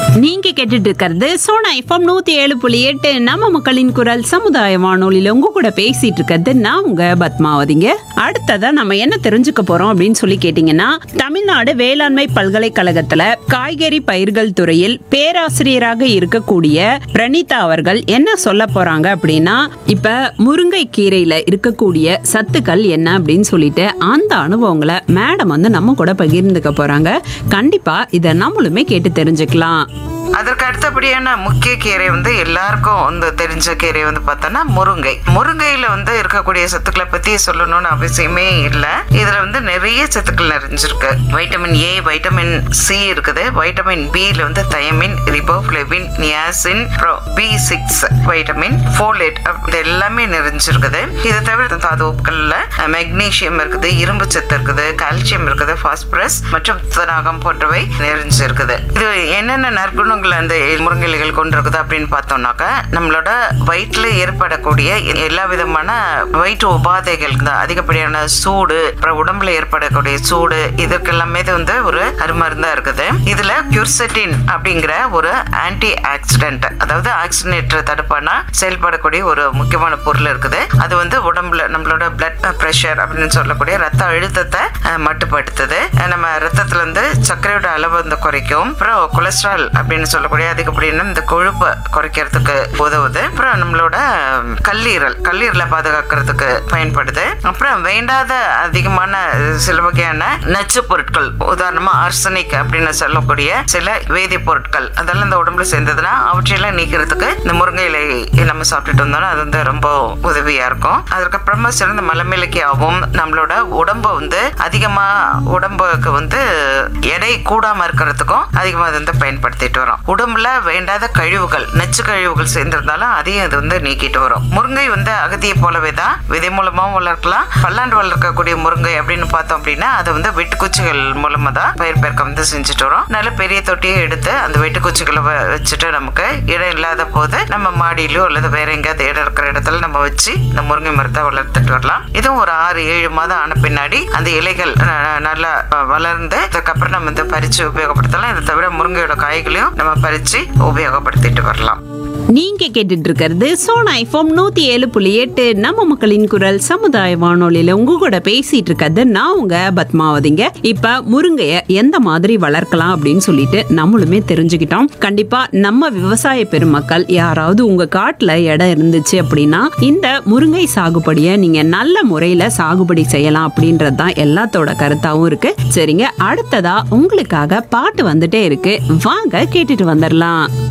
நீங்க கேட்டுட்டு இருக்கிறது சோனா எஃப்எம் நூத்தி ஏழு புள்ளி எட்டு நம்ம மக்களின் குரல் சமுதாய வானொலியில உங்க கூட பேசிட்டு இருக்கிறது நான் உங்க பத்மாவதிங்க அடுத்ததா நம்ம என்ன தெரிஞ்சுக்க போறோம் அப்படின்னு சொல்லி கேட்டீங்கன்னா தமிழ்நாடு வேளாண்மை பல்கலைக்கழகத்துல காய்கறி பயிர்கள் துறையில் பேராசிரியராக இருக்கக்கூடிய பிரணீதா அவர்கள் என்ன சொல்ல போறாங்க அப்படின்னா இப்ப முருங்கை கீரையில இருக்கக்கூடிய சத்துக்கள் என்ன அப்படின்னு சொல்லிட்டு அந்த அனுபவங்களை மேடம் வந்து நம்ம கூட பகிர்ந்துக்க போறாங்க கண்டிப்பா இதை நம்மளுமே கேட்டு தெரிஞ்சுக்கலாம் அதற்கு அடுத்தபடியான முக்கிய கீரை வந்து எல்லாருக்கும் வந்து தெரிஞ்ச கீரை வந்து பார்த்தோன்னா முருங்கை முருங்கையில வந்து இருக்கக்கூடிய சத்துக்களை பத்தி சொல்லணும்னு அவசியமே இல்லை இதுல வந்து நிறைய சத்துக்கள் நிறைஞ்சிருக்கு வைட்டமின் ஏ வைட்டமின் சி இருக்குது வைட்டமின் பில வந்து thiamine riboflavin niacin B six vitamin folate இது எல்லாமே நிறைஞ்சிருக்குது இதை தவிர தாதுக்கள்ல மெக்னீசியம் இருக்குது இரும்பு சத்து இருக்குது கால்சியம் இருக்குது பாஸ்பரஸ் மற்றும் துத்தநாகம் போன்றவை நிறைஞ்சிருக்குது இது என்னென்ன நற்குணங்கள் அந்த முருங்கைகள் கொண்டிருக்குது அப்படின்னு பார்த்தோம்னாக்கா நம்மளோட வயிற்றுல ஏற்படக்கூடிய எல்லா விதமான வயிற்று உபாதைகள் இந்த அதிகப்படியான சூடு அப்புறம் உடம்புல ஏற்படக்கூடிய சூடு இதற்கெல்லாமே இது வந்து ஒரு அருமருந்தா இருக்குது இதுல கியூர்செட்டின் அப்படிங்கிற ஒரு ஆன்டி ஆக்சிடென்ட் அதாவது ஆக்சிடென்ட் தடுப்பானா செயல்படக்கூடிய ஒரு முக்கியமான பொருள் இருக்குது அது வந்து உடம்புல நம்மளோட பிளட் பிரஷர் அப்படின்னு சொல்லக்கூடிய ரத்த அழுத்தத்தை அஹ், மட்டுப்படுத்துது அஹ், நம்ம ரத்தத்துல இருந்து சர்க்கரையோட அளவு வந்து குறைக்கும் அப்புறம் கொலஸ்ட்ரால் அப்படின்னு சொல்லக்கூடிய அதிகப்படியான இந்த கொழுப்பை குறைக்கிறதுக்கு உதவுது அப்புறம் நம்மளோட அஹ், கல்லீரல் கல்லீரலை பாதுகாக்கிறதுக்கு பயன்படுது அப்புறம் வேண்டாத அதிகமான அஹ், சில வகையான நச்சு பொருட்கள் உதாரணமா ஆர்சனிக் அப்படின்னு சொல்லக்கூடிய சில வேதிப்பொருட்கள் அதெல்லாம் இந்த உடம்புல சேர்ந்ததுன்னா அவற்றையெல்லாம் நீக்கிறதுக்கு இந்த முருங்கை இலை நம்ம சாப்பிட்டுட்டு வந்தோம்னா அது வந்து ரொம்ப உதவியா இருக்கும் அதுக்கப்புறமா சிறந்த மலமிளக்கியாகவும் நம்மளோட உடம்பை வந்து அதிகமா உடம்புக்கு வந்து எடை கூடாம இருக்கிறதுக்கும் அதிகமா அது வந்து பயன்படுத்திட்டு வரோம் உடம்புல வேண்டாத கழிவுகள் நச்சு கழிவுகள் சேர்ந்திருந்தாலும் அதையும் அது வந்து நீக்கிட்டு வரும் முருங்கை வந்து அகத்தியை போலவே தான் விதை மூலமாவும் வளர்க்கலாம் பல்லாண்டு வளர்க்கக்கூடிய முருங்கை அப்படின்னு பார்த்தோம் அப்படின்னா அதை வந்து வெட்டுக்குச்சிகள் மூலமா தான் பயிர் பெருக்கம் வந்து செஞ்சுட்டு வரோம் நல்ல பெரிய தொட்டியை எடுத்து அந்த வெட்டுக்குச்சிகளை வ- வச்சுட்டு நமக்கு இடம் இல்லாத போது நம்ம மாடியிலோ அல்லது வேற எங்கேயாவது இடம் இருக்கிற இடத்துல நம்ம வச்சு இந்த முருங்கை மரத்தை வளர்த்துட்டு வரலாம் இதுவும் ஒரு ஆறு ஏழு மாதம் ஆன பின்னாடி அந்த இலைகள் அஹ், நல்லா அஹ், வளர்ந்து அதுக்கப்புறம் நம்ம வந்து பறிச்சு உபயோகப்படுத்தலாம் இதை தவிர முருங்கையோட காய்களையும் நம்ம பறிச்சு உபயோகப்படுத்திட்டு வரலாம் நீங்க கேட்டுட்டு இருக்கிறது சோனா எஃப்எம் நூத்தி ஏழு புள்ளி எட்டு நம்ம மக்களின் குரல் சமுதாய வானொலியில உங்க கூட பேசிட்டு இருக்கிறது நான் உங்க பத்மாவதிங்க இப்ப முருங்கைய எந்த மாதிரி வளர்க்கலாம் அப்படின்னு சொல்லிட்டு நம்மளுமே தெரிஞ்சுக்கிட்டோம் கண்டிப்பா நம்ம விவசாய பெருமக்கள் யாராவது உங்க காட்டுல இடம் இருந்துச்சு அப்படின்னா இந்த முருங்கை சாகுபடியை நீங்க நல்ல முறையில சாகுபடி செய்யலாம் அப்படின்றது தான் எல்லாத்தோட கருத்தாவும் இருக்கு சரிங்க அடுத்ததா உங்களுக்காக பாட்டு வந்துட்டே இருக்கு வாங்க கேட்டுட்டு வந்துடலாம்